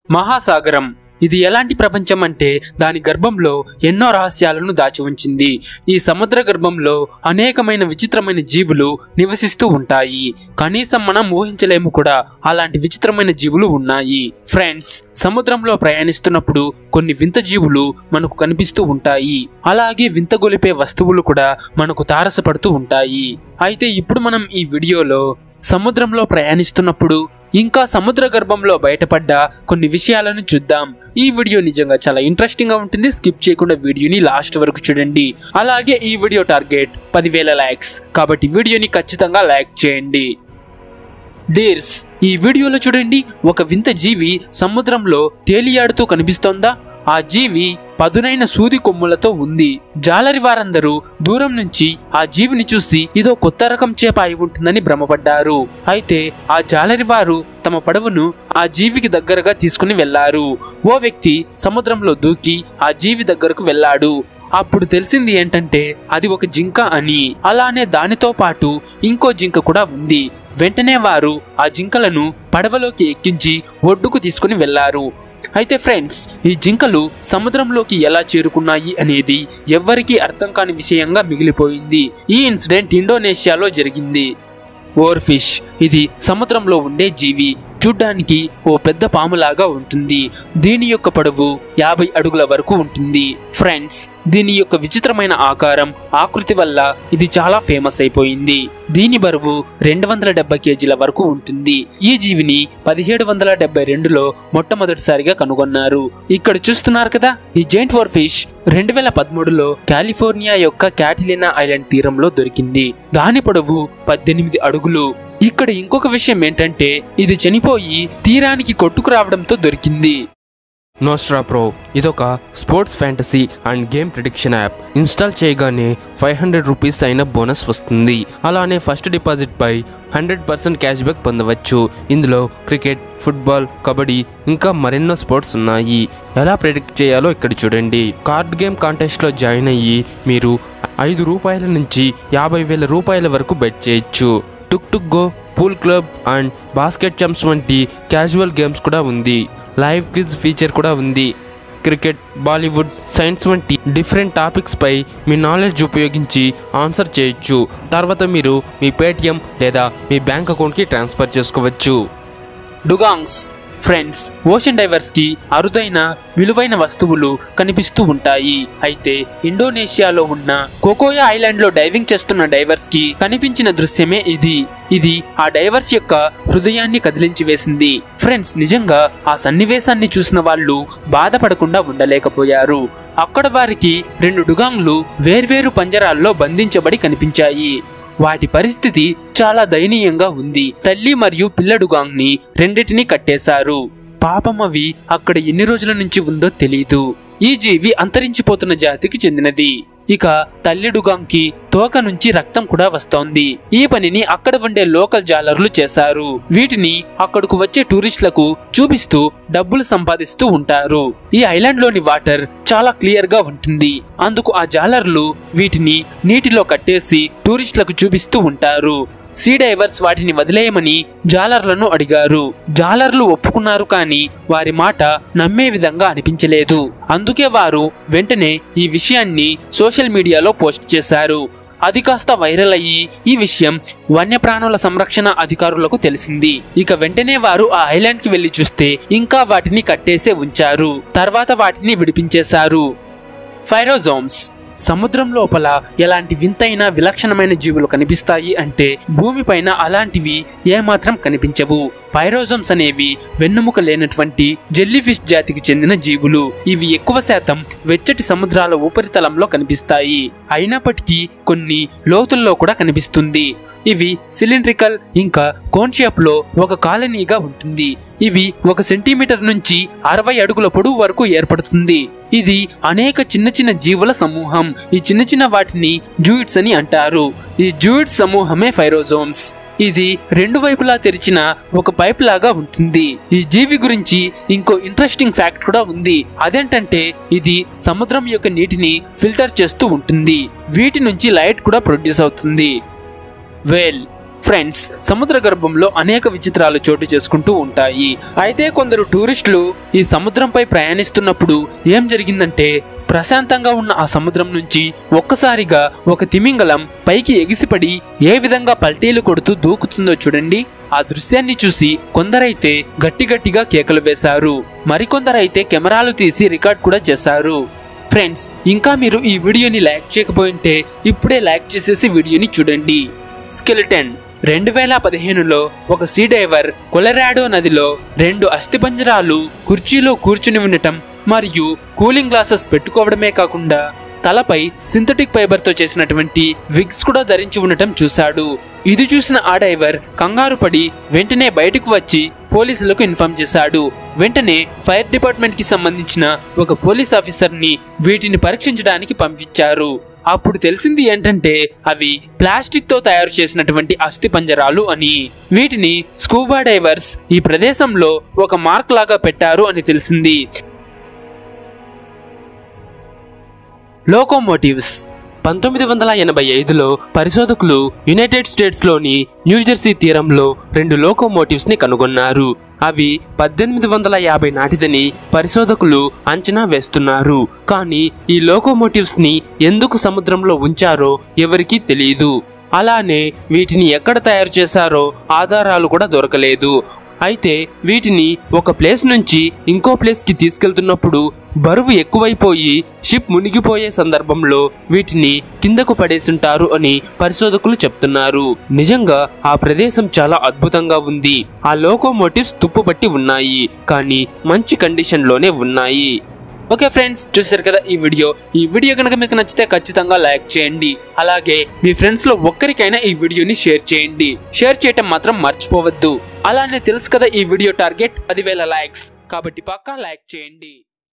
మహాసాగరం ఇది ఎలాంటి ప్రపంచం అంటే దాని గర్భంలో ఎన్నో రహస్యాలను దాచి ఉంచింది ఈ సముద్ర గర్భంలో అనేకమైన విచిత్రమైన జీవులు నివసిస్తూ ఉంటాయి కనీసం మనం ఊహించలేము కూడా అలాంటి విచిత్రమైన జీవులు ఉన్నాయి ఫ్రెండ్స్ సముద్రంలో ప్రయాణిస్తున్నప్పుడు కొన్ని వింత జీవులు మనకు కనిపిస్తూ ఉంటాయి అలాగే వింత గొలిపే వస్తువులు కూడా మనకు తారసపడుతూ ఉంటాయి అయితే ఇప్పుడు మనం ఈ వీడియోలో సముద్రంలో ప్రయాణిస్తున్నప్పుడు ఇంకా సముద్ర గర్భంలో బయటపడ్డ కొన్ని విషయాలను చూద్దాం ఈ వీడియో నిజంగా చాలా ఇంట్రెస్టింగ్ గా ఉంటుంది స్కిప్ చేయకుండా వీడియోని లాస్ట్ వరకు చూడండి అలాగే ఈ వీడియో టార్గెట్ పదివేల లైక్స్ కాబట్టి వీడియోని ఖచ్చితంగా లైక్ చేయండి డీర్స్ ఈ వీడియోలో చూడండి ఒక వింత జీవి సముద్రంలో తేలియాడుతూ కనిపిస్తోందా ఆ జీవి పదునైన సూది కొమ్ములతో ఉంది జాలరి వారందరూ దూరం నుంచి ఆ జీవిని చూసి ఇదో కొత్త రకం చేప అయి ఉంటుందని భ్రమపడ్డారు అయితే ఆ జాలరి వారు తమ పడవను ఆ జీవికి దగ్గరగా తీసుకుని వెళ్లారు ఓ వ్యక్తి సముద్రంలో దూకి ఆ జీవి దగ్గరకు వెళ్ళాడు అప్పుడు తెలిసింది ఏంటంటే అది ఒక జింక అని అలానే దానితో పాటు ఇంకో జింక కూడా ఉంది వెంటనే వారు ఆ జింకలను పడవలోకి ఎక్కించి ఒడ్డుకు తీసుకుని వెళ్లారు అయితే ఫ్రెండ్స్ ఈ జింకలు సముద్రంలోకి ఎలా చేరుకున్నాయి అనేది ఎవ్వరికీ అర్థం కాని విషయంగా మిగిలిపోయింది ఈ ఇన్సిడెంట్ ఇండోనేషియాలో జరిగింది ఓర్ఫిష్ ఇది సముద్రంలో ఉండే జీవి చూడ్డానికి ఓ పెద్ద పాములాగా ఉంటుంది దీని యొక్క పొడవు యాభై అడుగుల వరకు ఉంటుంది ఫ్రెండ్స్ దీని యొక్క విచిత్రమైన ఆకారం ఆకృతి వల్ల ఇది చాలా ఫేమస్ అయిపోయింది దీని బరువు రెండు వందల డెబ్బై కేజీల వరకు ఉంటుంది ఈ జీవిని పదిహేడు వందల డెబ్బై రెండులో మొట్టమొదటిసారిగా కనుగొన్నారు ఇక్కడ చూస్తున్నారు కదా ఈ జైంట్ ఫోర్ ఫిష్ రెండు వేల పదమూడులో కాలిఫోర్నియా యొక్క క్యాటిలినా ఐలాండ్ తీరంలో దొరికింది దాని పొడవు పద్దెనిమిది అడుగులు ఇక్కడ ఇంకొక విషయం ఏంటంటే ఇది చనిపోయి తీరానికి కొట్టుకు రావడంతో దొరికింది నోస్ట్రా ప్రో ఇదొక sports fantasy and game prediction app install చేయగానే ఫైవ్ హండ్రెడ్ రూపీస్ అయిన బోనస్ వస్తుంది అలానే ఫస్ట్ డిపాజిట్ పై హండ్రెడ్ పర్సెంట్ క్యాష్ బ్యాక్ పొందవచ్చు ఇందులో క్రికెట్ ఫుట్బాల్ కబడ్డీ ఇంకా మరెన్నో స్పోర్ట్స్ ఉన్నాయి ఎలా ప్రిడిక్ట్ చేయాలో ఇక్కడ చూడండి కార్డ్ గేమ్ కాంటెస్ట్లో జాయిన్ అయ్యి మీరు ఐదు రూపాయల నుంచి యాభై వేల రూపాయల వరకు బెట్ చేయొచ్చు Tuk Tuk Go Pool Club and Basket Champs వంటి క్యాజువల్ గేమ్స్ కూడా ఉంది లైవ్ క్విజ్ ఫీచర్ కూడా ఉంది క్రికెట్ బాలీవుడ్ సైన్స్ వంటి డిఫరెంట్ టాపిక్స్ పై మీ నాలెడ్జ్ ఉపయోగించి ఆన్సర్ చేయొచ్చు తర్వాత మీరు మీ పేటిఎం లేదా మీ బ్యాంక్ అకౌంట్కి ట్రాన్స్ఫర్ చేసుకోవచ్చు డుగాంగ్స్ ఫ్రెండ్స్ ఓషన్ డైవర్స్ కి అరుదైన విలువైన వస్తువులు కనిపిస్తూ ఉంటాయి అయితే ఇండోనేషియాలో ఉన్న కోకోయా ఐలాండ్ లో డైవింగ్ చేస్తున్న డైవర్స్ కి కనిపించిన దృశ్యమే ఇది ఇది ఆ డైవర్స్ యొక్క హృదయాన్ని కదిలించి వేసింది ఫ్రెండ్స్ నిజంగా ఆ సన్నివేశాన్ని చూసిన వాళ్ళు బాధపడకుండా ఉండలేకపోయారు అక్కడ వారికి రెండు డుగాంగ్లు వేర్వేరు పంజరాల్లో బంధించబడి కనిపించాయి వాటి పరిస్థితి చాలా దయనీయంగా ఉంది తల్లి మరియు పిల్లడుగాంగ్ ని రెండిటిని కట్టేశారు పాపం అవి అక్కడ ఎన్ని రోజుల నుంచి ఉందో తెలియదు ఈ జీవి అంతరించిపోతున్న జాతికి చెందినది ఇక తల్లిడుగాంకి తోక నుంచి రక్తం కూడా వస్తోంది ఈ పనిని అక్కడ ఉండే లోకల్ జాలర్లు చేశారు వీటిని అక్కడకు వచ్చే టూరిస్టులకు చూపిస్తూ డబ్బులు సంపాదిస్తూ ఉంటారు ఈ ఐలాండ్ లోని వాటర్ చాలా క్లియర్ గా ఉంటుంది అందుకు ఆ జాలర్లు వీటిని నీటిలో కట్టేసి టూరిస్టులకు చూపిస్తూ ఉంటారు సీ డైవర్స్ వాటిని వదిలేయమని జాలర్లను అడిగారు జాలర్లు ఒప్పుకున్నారు కానీ వారి మాట నమ్మే విధంగా అనిపించలేదు అందుకే వారు వెంటనే ఈ విషయాన్ని సోషల్ మీడియాలో పోస్ట్ చేశారు అది కాస్త వైరల్ అయ్యి ఈ విషయం వన్యప్రాణుల సంరక్షణ అధికారులకు తెలిసింది ఇక వెంటనే వారు ఆ ఐలాండ్ కి వెళ్లి చూస్తే ఇంకా వాటిని కట్టేసే ఉంచారు తర్వాత వాటిని విడిపించేశారు ఫైరోజోమ్స్ సముద్రం లోపల ఎలాంటి వింతైన విలక్షణమైన జీవులు కనిపిస్తాయి అంటే భూమిపైన అలాంటివి ఏమాత్రం కనిపించవు పైరోజమ్స్ అనేవి వెన్నుముక లేనటువంటి జెల్లీఫిష్ జాతికి చెందిన జీవులు ఇవి ఎక్కువ శాతం వెచ్చటి సముద్రాల ఉపరితలంలో కనిపిస్తాయి అయినప్పటికీ కొన్ని లోతుల్లో కూడా కనిపిస్తుంది ఇవి సిలిండ్రికల్ ఇంకా కోన్ షేప్ లో ఒక కాలనీగా ఉంటుంది ఇవి ఒక సెంటీమీటర్ నుంచి అరవై అడుగుల పొడవు వరకు ఏర్పడుతుంది ఇది అనేక చిన్న చిన్న జీవుల సమూహం ఈ చిన్న చిన్న వాటిని జూయిట్స్ అని అంటారు ఈ జూయిట్స్ సమూహమే ఫైరోజోమ్స్ ఇది రెండు వైపులా తెరిచిన ఒక పైప్ లాగా ఉంటుంది ఈ జీవి గురించి ఇంకో ఇంట్రెస్టింగ్ ఫ్యాక్ట్ కూడా ఉంది అదేంటంటే ఇది సముద్రం యొక్క నీటిని ఫిల్టర్ చేస్తూ ఉంటుంది వీటి నుంచి లైట్ కూడా ప్రొడ్యూస్ అవుతుంది వేల్ ఫ్రెండ్స్ సముద్ర గర్భంలో అనేక విచిత్రాలు చోటు చేసుకుంటూ ఉంటాయి అయితే కొందరు టూరిస్టులు ఈ సముద్రంపై ప్రయాణిస్తున్నప్పుడు ఏం జరిగిందంటే ప్రశాంతంగా ఉన్న ఆ సముద్రం నుంచి ఒక్కసారిగా ఒక తిమింగలం పైకి ఎగిసిపడి ఏ విధంగా పల్టీలు కొడుతూ దూకుతుందో చూడండి ఆ దృశ్యాన్ని చూసి కొందరైతే గట్టి గట్టిగా కేకలు వేశారు మరికొందరైతే కెమెరాలు తీసి రికార్డ్ కూడా చేశారు ఫ్రెండ్స్ ఇంకా మీరు ఈ వీడియోని లైక్ చేయకపోయింటే ఇప్పుడే లైక్ చేసేసి వీడియోని చూడండి స్కెలిటన్ రెండు వేల పదిహేనులో ఒక సీ డైవర్ కొలరాడో నదిలో రెండు అస్థిపంజరాలు కుర్చీలో కూర్చుని ఉండటం మరియు కూలింగ్ గ్లాసెస్ పెట్టుకోవడమే కాకుండా తలపై సింథటిక్ ఫైబర్ తో చేసినటువంటి విగ్స్ కూడా ధరించి ఉండటం చూశాడు ఇది చూసిన ఆ డైవర్ కంగారు పడి వెంటనే బయటకు వచ్చి పోలీసులకు ఇన్ఫార్మ్ చేశాడు వెంటనే ఫైర్ డిపార్ట్మెంట్ కి సంబంధించిన ఒక పోలీస్ ఆఫీసర్ ని వీటిని పరీక్షించడానికి పంపించారు అప్పుడు తెలిసింది ఏంటంటే అవి ప్లాస్టిక్ తో తయారు చేసినటువంటి అస్థి పంజరాలు అని వీటిని స్కూబా డైవర్స్ ఈ ప్రదేశంలో ఒక మార్క్ లాగా పెట్టారు అని తెలిసింది లోకోమోటివ్స్ పంతొమ్మిది వందల ఎనభై ఐదులో పరిశోధకులు యునైటెడ్ స్టేట్స్లోని న్యూజెర్సీ తీరంలో రెండు లోకోమోటివ్స్ ని కనుగొన్నారు అవి పద్దెనిమిది వందల యాభై నాటిదని పరిశోధకులు అంచనా వేస్తున్నారు కానీ ఈ లోకోమోటివ్స్ ని ఎందుకు సముద్రంలో ఉంచారో ఎవరికీ తెలియదు అలానే వీటిని ఎక్కడ తయారు చేశారో ఆధారాలు కూడా దొరకలేదు అయితే వీటిని ఒక ప్లేస్ నుంచి ఇంకో ప్లేస్ కి తీసుకెళ్తున్నప్పుడు బరువు ఎక్కువైపోయి షిప్ మునిగిపోయే సందర్భంలో వీటిని కిందకు పడేసుంటారు అని పరిశోధకులు చెప్తున్నారు నిజంగా ఆ ప్రదేశం చాలా అద్భుతంగా ఉంది ఆ లోకోమోటివ్స్ తుప్పుపట్టి ఉన్నాయి కానీ మంచి కండిషన్ లోనే ఉన్నాయి ఓకే ఫ్రెండ్స్ చూసారు కదా ఈ వీడియో ఈ వీడియో కనుక మీకు నచ్చితే ఖచ్చితంగా లైక్ చేయండి అలాగే మీ ఫ్రెండ్స్ లో ఒక్కరికైనా ఈ వీడియోని షేర్ చేయండి షేర్ చేయటం మాత్రం మర్చిపోవద్దు అలానే తెలుసు కదా ఈ వీడియో టార్గెట్ పదివేల లైక్స్ కాబట్టి పక్కా లైక్ చేయండి